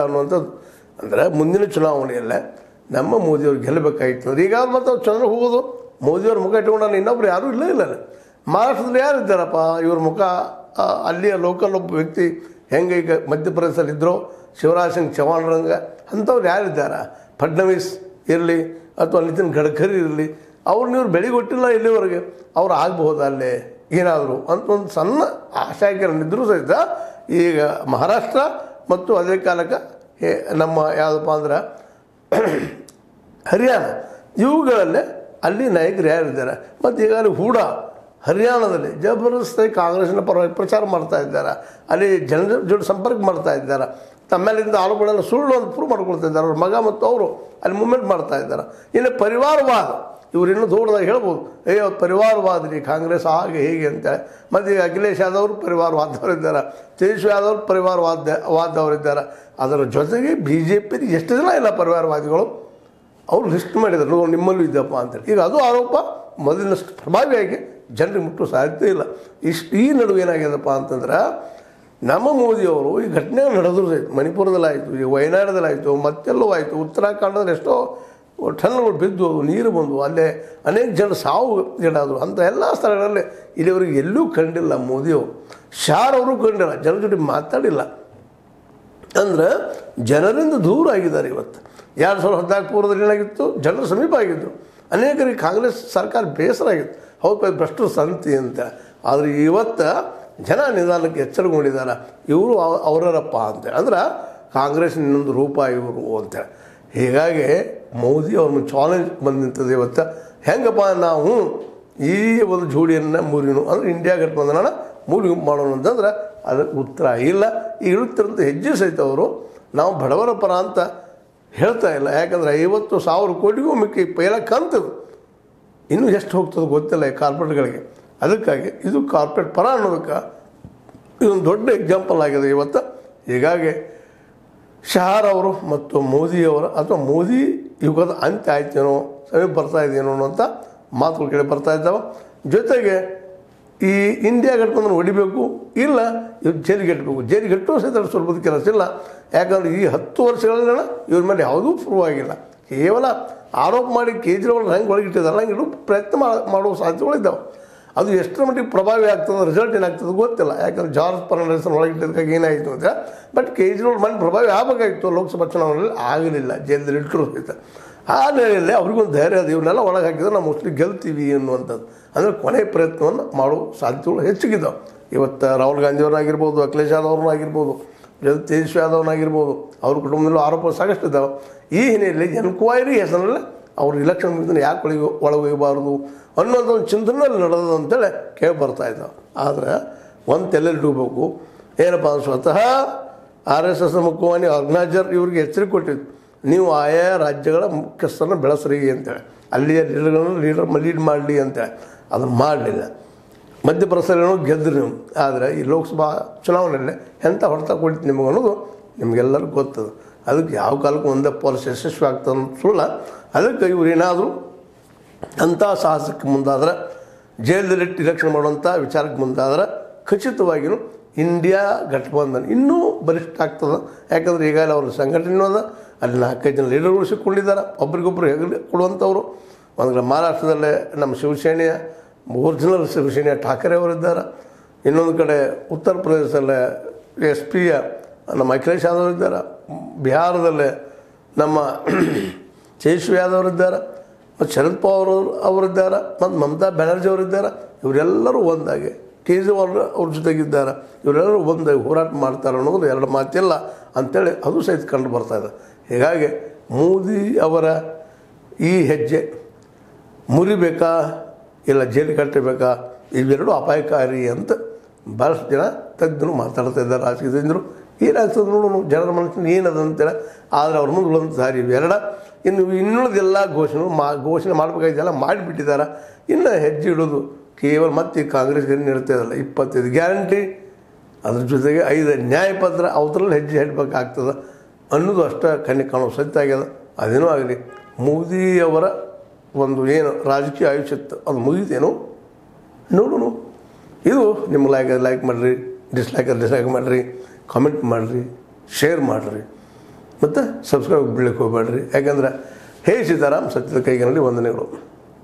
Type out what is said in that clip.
ಅನ್ನುವಂಥದ್ದು ಅಂದರೆ ಮುಂದಿನ ಚುನಾವಣೆಯಲ್ಲೇ ನಮ್ಮ ಮೋದಿಯವ್ರು ಗೆಲ್ಲಬೇಕಾಗಿತ್ತು ಅಂದ್ರೆ ಈಗ ಮತ್ತೆ ಅವ್ರು ಚಂದ್ರ ಹೋಗೋದು ಮೋದಿಯವ್ರ ಮುಖ ಇಟ್ಕೊಂಡು ಇನ್ನೊಬ್ರು ಯಾರೂ ಇಲ್ಲ ಇಲ್ಲ ಮಹಾರಾಷ್ಟ್ರದಲ್ಲಿ ಯಾರು ಇದ್ದಾರಪ್ಪ ಇವ್ರ ಮುಖ ಆ, ಅಲ್ಲಿಯ ಲೋಕಲ್ ಒಬ್ಬ ವ್ಯಕ್ತಿ ಹೆಂಗೆ ಈಗ ಮಧ್ಯಪ್ರದೇಶದಲ್ಲಿ ಇದ್ರೋ ಶಿವರಾಜ್ ಸಿಂಗ್ ಚೌಹಾಣ್ರಂಗ ಅಂಥವ್ರು ಯಾರಿದ್ದಾರೆ ಫಡ್ನವೀಸ್ ಇರಲಿ ಅಥವಾ ನಿತಿನ್ ಗಡ್ಕರಿ ಇರಲಿ ಅವ್ರನ್ನ ಇವ್ರು ಬೆಳಿಗೊಟ್ಟಿಲ್ಲ ಇಲ್ಲಿವರೆಗೆ ಅವ್ರು ಆಗ್ಬಹುದಾ ಅಲ್ಲೇ ಏನಾದರೂ ಅಂತ ಒಂದು ಸಣ್ಣ ಆಶಾಕಿರಣಿದ್ರೂ ಸಹಿತ ಈಗ ಮಹಾರಾಷ್ಟ್ರ ಮತ್ತು ಅದೇ ಕಾಲಕ್ಕೆ ಹೇ- ನಮ್ಮ ಯಾವುದಪ್ಪ ಅಂದ್ರೆ ಹರಿಯಾಣ ಇವುಗಳಲ್ಲೇ ಅಲ್ಲಿ ನಾಯಕರು ಯಾರಿದ್ದಾರೆ ಮತ್ತು ಈಗಾಗಲೇ ಹೂಡ ಹರಿಯಾಣದಲ್ಲಿ ಜಬರ್ದಸ್ತಾಗಿ ಕಾಂಗ್ರೆಸ್ನ ಪರವಾಗಿ ಪ್ರಚಾರ ಮಾಡ್ತಾ ಇದ್ದಾರೆ ಅಲ್ಲಿ ಜನರ ಜೊತೆ ಸಂಪರ್ಕ ಮಾಡ್ತಾ ಇದ್ದಾರೆ ತಮ್ಮೇಲಿಂದ ಆಳುಗಳೆಲ್ಲ ಸುಳ್ಳು ಅಂತ ಪ್ರೂವ್ ಮಾಡ್ಕೊಳ್ತಾ ಇದ್ದಾರೆ ಅವ್ರ ಮಗ ಮತ್ತು ಅವರು ಅಲ್ಲಿ ಮೂವ್ಮೆಂಟ್ ಮಾಡ್ತಾ ಇದ್ದಾರೆ ಇನ್ನು ಪರಿವಾರವಾದ ಇವ್ರು ಇನ್ನೂ ದೂರದಾಗ ಹೇಳ್ಬೋದು ಅಯ್ಯೋ ಪರಿವಾರವಾದ ರೀ ಕಾಂಗ್ರೆಸ್ ಹಾಗೆ ಹೀಗೆ ಅಂತೇಳಿ ಮತ್ತು ಈಗ ಅಖಿಲೇಶ್ ಯಾದವ್ ಪರಿವಾರವಾದವರಿದ್ದಾರೆ ತೇಜಸ್ವಿ ಯಾದವ್ ಪರಿವಾರವಾದ ವಾದವರಿದ್ದಾರೆ ಅದರ ಜೊತೆಗೆ ಬಿ ಜೆ ಪಿ ಎಷ್ಟು ಜನ ಇಲ್ಲ ಪರಿವಾರವಾದಿಗಳು ಅವ್ರು ಲಿಸ್ಟ್ ಮಾಡಿದ್ರು ನೋಡು ನಿಮ್ಮಲ್ಲೂ ಇದ್ದಪ್ಪ ಅಂತೇಳಿ ಈಗ ಅದು ಆರೋಪ ಮೊದಲಿನಷ್ಟು ಪ್ರಭಾವಿಯಾಗಿ ಜನರಿಗೆ ಮುಟ್ಟುವ ಸಾಧ್ಯತೆ ಇಲ್ಲ ಇಷ್ಟು ಈ ನಡುವೆ ಏನಾಗ್ಯದಪ್ಪ ಅಂತಂದ್ರೆ ನಮ್ಮ ಮೋದಿಯವರು ಈ ಘಟನೆ ನಡೆದ್ರು ಸಹಿತ ಮಣಿಪುರದಲ್ಲಾಯಿತು ಈಗ ವಯನಾಡದಲ್ಲಾಯಿತು ಮತ್ತೆಲ್ಲೂ ಆಯಿತು ಉತ್ತರಾಖಂಡದಲ್ಲಿ ಎಷ್ಟೋ ಟನ್ನುಗಳು ಬಿದ್ದು ನೀರು ಬಂದು ಅಲ್ಲೇ ಅನೇಕ ಜನ ಸಾವು ಈಡಾದರು ಅಂಥ ಎಲ್ಲ ಸ್ಥಳಗಳಲ್ಲಿ ಇಲ್ಲಿವರೆಗೆ ಎಲ್ಲೂ ಕಂಡಿಲ್ಲ ಮೋದಿಯವರು ಶಾರ್ ಅವರು ಕಂಡಿಲ್ಲ ಜನರ ಜೊತೆ ಮಾತಾಡಿಲ್ಲ ಅಂದ್ರೆ ಜನರಿಂದ ದೂರ ಆಗಿದ್ದಾರೆ ಇವತ್ತು ಎರಡು ಸಾವಿರದ ಹದಿನಾಲ್ಕು ಪೂರ್ವದಲ್ಲಿ ಏನಾಗಿತ್ತು ಜನರ ಸಮೀಪ ಆಗಿದ್ದು ಅನೇಕರಿಗೆ ಕಾಂಗ್ರೆಸ್ ಸರ್ಕಾರ ಬೇಸರ ಆಗಿತ್ತು ಹೌದು ಅದು ಭ್ರಷ್ಟರು ಸಂತಿ ಅಂತ ಆದರೆ ಇವತ್ತು ಜನ ನಿಧಾನಕ್ಕೆ ಎಚ್ಚರಗೊಂಡಿದ್ದಾರೆ ಇವರು ಅವ- ಅವರರಪ್ಪ ಅಂತೇಳಿ ಅಂದ್ರೆ ಕಾಂಗ್ರೆಸ್ ಇನ್ನೊಂದು ರೂಪ ಇವರು ಅಂತೇಳಿ ಹೀಗಾಗಿ ಮೋದಿ ಅವ್ರನ್ನ ಚಾಲೆಂಜ್ ಬಂದು ನಿಂತದೆ ಇವತ್ತು ಹೆಂಗಪ್ಪ ನಾವು ಈ ಒಂದು ಜೋಡಿಯನ್ನು ಮುರಿನು ಅಂದ್ರೆ ಇಂಡಿಯಾ ಗಠಬಂಧನ ಮೂಲಿ ಮಾಡೋಣ ಅಂತಂದ್ರೆ ಅದಕ್ಕೆ ಉತ್ತರ ಇಲ್ಲ ಈ ಇಳುತ್ತಿರಂತ ಹೆಜ್ಜೆ ಸಹಿತ ಅವರು ನಾವು ಬಡವರ ಪರ ಅಂತ ಹೇಳ್ತಾ ಇಲ್ಲ ಯಾಕಂದ್ರೆ ಐವತ್ತು ಸಾವಿರ ಕೋಟಿಗೂ ಮಿಕ್ಕಿ ಪೈಲ ಕಂತದು ಇನ್ನೂ ಎಷ್ಟು ಹೋಗ್ತದೆ ಗೊತ್ತಿಲ್ಲ ಈ ಕಾರ್ಪೊರೇಟ್ಗಳಿಗೆ ಅದಕ್ಕಾಗಿ ಇದು ಕಾರ್ಪೊರೇಟ್ ಪರ ಅನ್ನೋದಕ್ಕೆ ಇದೊಂದು ದೊಡ್ಡ ಎಕ್ಸಾಂಪಲ್ ಆಗಿದೆ ಇವತ್ತು ಹೀಗಾಗಿ ಶಹಾರ್ ಅವರು ಮತ್ತು ಮೋದಿಯವರ ಅಥವಾ ಮೋದಿ ಯುಗದ ಅಂತ್ಯ ಆಯ್ತೇನೋ ಸಮೀಪ ಬರ್ತಾ ಇದೆಯೇನೋ ಅನ್ನೋಂಥ ಮಾತುಗಳು ಕೇಳಿ ಬರ್ತಾ ಇದ್ದಾವೆ ಜೊತೆಗೆ ಈ ಇಂಡಿಯಾ ಗಠಬಂಧನ ಹೊಡಿಬೇಕು ಇಲ್ಲ ಇವ್ರು ಜೈಲಿಗೆ ಇಟ್ಬೇಕು ಜೈಲಿಗೆ ಇಟ್ಟರು ಸಹಿತ ಸ್ವಲ್ಪದ ಕೆಲಸ ಇಲ್ಲ ಯಾಕಂದ್ರೆ ಈ ಹತ್ತು ವರ್ಷಗಳನ್ನ ಇವ್ರ ಮೇಲೆ ಯಾವುದೂ ಪ್ರೂವ್ ಆಗಿಲ್ಲ ಕೇವಲ ಆರೋಪ ಮಾಡಿ ಕೇಜ್ರಿವಾಲ್ ಹೆಂಗೆ ಒಳಗಿಟ್ಟಿದಾರಲ್ಲ ಹಂಗೆ ಇಡೋ ಪ್ರಯತ್ನ ಮಾ- ಮಾಡುವ ಸಾಧ್ಯತೆಗಳಿದ್ದಾವೆ ಅದು ಎಷ್ಟರ ಮಟ್ಟಿಗೆ ಪ್ರಭಾವಿ ಆಗ್ತದೆ ರಿಸಲ್ಟ್ ಏನಾಗ್ತದೆ ಗೊತ್ತಿಲ್ಲ ಯಾಕಂದ್ರೆ ಜಾರ್ಜ್ ಫರ್ನಾಂಡಿಸ್ ಒಳಗಿಟ್ಟಿದ್ದಕ್ಕಾಗಿ ಏನಾಯಿತು ಅಂತ ಬಟ್ ಕೇಜ್ರಿವಾಲ್ ಮನೆ ಪ್ರಭಾವಿ ಆಗಬೇಕಾಗಿತ್ತು ಲೋಕಸಭಾ ಚುನಾವಣೆಯಲ್ಲಿ ಆಗಲಿಲ್ಲ ಜೈಲಲ್ಲಿ ಇಟ್ಟರು ಸಹಿತ ಆ ನೆಲೆಯಲ್ಲಿ ಅವ್ರಿಗೊಂದು ಧೈರ್ಯ ಅದು ಇವನ್ನೆಲ್ಲ ಒಳಗೆ ಹಾಕಿದ್ರೆ ನಾವು ಮೋಸ್ಟ್ಲಿ ಗೆಲ್ತೀವಿ ಅನ್ನುವಂಥದ್ದು ಅಂದರೆ ಕೊನೆ ಪ್ರಯತ್ನವನ್ನು ಮಾಡೋ ಸಾಧ್ಯತೆಗಳು ಹೆಚ್ಚಿಗಿದ್ದಾವೆ ಇವತ್ತು ರಾಹುಲ್ ಗಾಂಧಿಯವ್ರನ್ನಾಗಿರ್ಬೋದು ಅಖಿಲೇಶ್ ಯಾದವ್ ಆಗಿರ್ಬೋದು ಜೊತೆ ತೇಜಸ್ವಿ ಯಾದವ್ನಾಗಿರ್ಬೋದು ಅವ್ರ ಕುಟುಂಬದಲ್ಲೂ ಆರೋಪ ಸಾಕಷ್ಟು ಇದ್ದಾವೆ ಈ ಹಿನ್ನೆಲೆಯಲ್ಲಿ ಎನ್ಕ್ವೈರಿ ಹೆಸರಲ್ಲಿ ಅವ್ರು ಇಲೆಕ್ಷನ್ ಮುಗಿದ್ರೆ ಯಾಕೆ ಒಳಗೆ ಒಳಗೋಗಬಾರ್ದು ಅನ್ನೋದು ಒಂದು ಚಿಂತನೆಯಲ್ಲಿ ನಡೆದದು ಅಂತೇಳಿ ಕೇಳಿ ಬರ್ತಾ ಇದ್ದಾವೆ ಆದರೆ ಒಂದು ತಲೆಯಲ್ಲಿ ಇಡಬೇಕು ಏನಪ್ಪ ಅಂದ್ರೆ ಸ್ವತಃ ಆರ್ ಎಸ್ ಎಸ್ ಮುಖ್ಯವಾಣಿ ಆರ್ಗನೈಸರ್ ಇವ್ರಿಗೆ ಎಚ್ಚರಿಕೆ ಕೊಟ್ಟಿದ್ದು ನೀವು ಆಯಾ ರಾಜ್ಯಗಳ ಮುಖ್ಯಸ್ಥರನ್ನ ಬೆಳೆಸ್ರಿ ಅಂತೇಳಿ ಅಲ್ಲಿಯ ಲೀಡರ್ಗಳನ್ನು ಲೀಡರ್ ಲೀಡ್ ಮಾಡಲಿ ಅಂತೇಳಿ ಅದನ್ನು ಮಾಡಲಿಲ್ಲ ಮಧ್ಯಪ್ರದೇಶನೂ ಗೆದ್ದರು ನೀವು ಆದರೆ ಈ ಲೋಕಸಭಾ ಚುನಾವಣೆಯಲ್ಲಿ ಎಂಥ ಹೊಡೆತ ಕೊಡ್ತು ನಿಮಗೆ ಅನ್ನೋದು ನಿಮಗೆಲ್ಲರಿಗೂ ಗೊತ್ತದು ಅದಕ್ಕೆ ಯಾವ ಕಾಲಕ್ಕೂ ಒಂದೇ ಪಾಲಿಸಿ ಯಶಸ್ವಿ ಆಗ್ತದೆ ಅನ್ನೋದು ಸುಳ್ಳ ಅದಕ್ಕೆ ಇವ್ರು ಏನಾದರೂ ಅಂಥ ಸಾಹಸಕ್ಕೆ ಮುಂದಾದ್ರೆ ಜೈಲದಲ್ಲಿಟ್ಟು ಇಲೆಕ್ಷನ್ ಮಾಡುವಂಥ ವಿಚಾರಕ್ಕೆ ಮುಂದಾದ್ರೆ ಖಚಿತವಾಗಿಯೂ ಇಂಡಿಯಾ ಗಠಬಂಧನ್ ಇನ್ನೂ ಬಲಿಷ್ಠ ಆಗ್ತದೆ ಯಾಕಂದ್ರೆ ಈಗಾಗಲೇ ಅವ್ರ ಸಂಘಟನೆ ಅದ ಅಲ್ಲಿ ನಾಲ್ಕೈದು ಜನ ಲೀಡರ್ಗಳು ಸಿಕ್ಕೊಂಡಿದ್ದಾರೆ ಒಬ್ರಿಗೊಬ್ರು ಹೆಗಲು ಕೊಡುವಂಥವ್ರು ಒಂದು ಕಡೆ ಮಹಾರಾಷ್ಟ್ರದಲ್ಲೇ ನಮ್ಮ ಶಿವಸೇನೆಯ ಒರಿಜಿನಲ್ ಶಿವಸೇನೆಯ ಠಾಕರೆ ಅವರಿದ್ದಾರೆ ಇನ್ನೊಂದು ಕಡೆ ಉತ್ತರ ಪ್ರದೇಶದಲ್ಲೇ ಎಸ್ ಪಿಯ ನಮ್ಮ ಅಖಿಲೇಶ್ ಯಾದವ್ ಇದ್ದಾರೆ ಬಿಹಾರದಲ್ಲೇ ನಮ್ಮ ತೇಜಸ್ವಿ ಯಾದವ್ ಇದ್ದಾರೆ ಮತ್ತು ಶರದ್ ಪವಾರ್ ಅವರು ಅವರಿದ್ದಾರೆ ಮತ್ತು ಮಮತಾ ಬ್ಯಾನರ್ಜಿ ಅವರಿದ್ದಾರೆ ಇವರೆಲ್ಲರೂ ಒಂದಾಗಿ ಕೇಜ್ರಿವಾಲ್ ಅವ್ರ ಜೊತೆಗಿದ್ದಾರೆ ಇವರೆಲ್ಲರೂ ಒಂದಾಗಿ ಹೋರಾಟ ಮಾಡ್ತಾರೆ ಅನ್ನೋದು ಎರಡು ಮಾತಿಲ್ಲ ಅಂತೇಳಿ ಅದು ಸಹಿತ ಕಂಡು ಬರ್ತಾ ಇದೆ ಹೀಗಾಗಿ ಮೋದಿ ಅವರ ಈ ಹೆಜ್ಜೆ ಮುರಿಬೇಕಾ ಇಲ್ಲ ಜೈಲು ಕಟ್ಟಬೇಕಾ ಇವೆರಡು ಅಪಾಯಕಾರಿ ಅಂತ ಭಾಳಷ್ಟು ಜನ ತಜ್ಞರು ಮಾತಾಡ್ತಾ ಇದ್ದಾರೆ ರಾಜಕೀಯ ತಜ್ಞರು ಏನಾಗ್ತದೆ ನೋಡೋಣ ಜನರ ಮನಸ್ಸಿನ ಏನದ ಅಂತೇಳಿ ಆದರೆ ಅವ್ರ ಮುಂದೆ ಉಳಿದಂಥ ದಾರಿ ಇವೆರಡ ಇನ್ನು ಇನ್ನುಳಿದೆಲ್ಲ ಘೋಷಣೆ ಮಾ ಘೋಷಣೆ ಮಾಡಬೇಕಾಗಿದ್ದೆಲ್ಲ ಮಾಡಿಬಿಟ್ಟಿದ್ದಾರೆ ಇನ್ನು ಹೆಜ್ಜೆ ಇಡೋದು ಕೇವಲ ಮತ್ತೆ ಈ ಕಾಂಗ್ರೆಸ್ಗೆ ನೀಡ್ತಾಯಿದ್ದಲ್ಲ ಇಪ್ಪತ್ತೈದು ಗ್ಯಾರಂಟಿ ಅದ್ರ ಜೊತೆಗೆ ಐದು ನ್ಯಾಯಪತ್ರ ಅವತ್ತರಲ್ಲಿ ಹೆಜ್ಜೆ ಇಡಬೇಕಾಗ್ತದೆ ಅನ್ನೋದು ಅಷ್ಟೇ ಕಣ್ಣಿ ಕಾಣೋ ಸತ್ಯ ಆಗ್ಯದ ಅದೇನೂ ಆಗಲಿ ಮೋದಿಯವರ ಒಂದು ಏನು ರಾಜಕೀಯ ಆಯುಷ್ಯ ಇತ್ತು ಅದು ಮುಗಿತೇನು ನೋಡೋಣ ಇದು ನಿಮ್ಮ ಲೈಕ್ ಲೈಕ್ ಮಾಡಿರಿ ಡಿಸ್ಲೈಕ್ ಡಿಸ್ಲೈಕ್ ಮಾಡಿರಿ ಕಾಮೆಂಟ್ ಮಾಡಿರಿ ಶೇರ್ ಮಾಡಿರಿ ಮತ್ತು ಸಬ್ಸ್ಕ್ರೈಬ್ ಬೀಳಕ್ಕೆ ಹೋಗ್ಬೇಡ್ರಿ ಯಾಕಂದ್ರೆ ಹೇ ಸೀತಾರಾಮ್ ಸತ್ಯದ ಕೈಗಿನಲ್ಲಿ ವಂದನೆಗಳು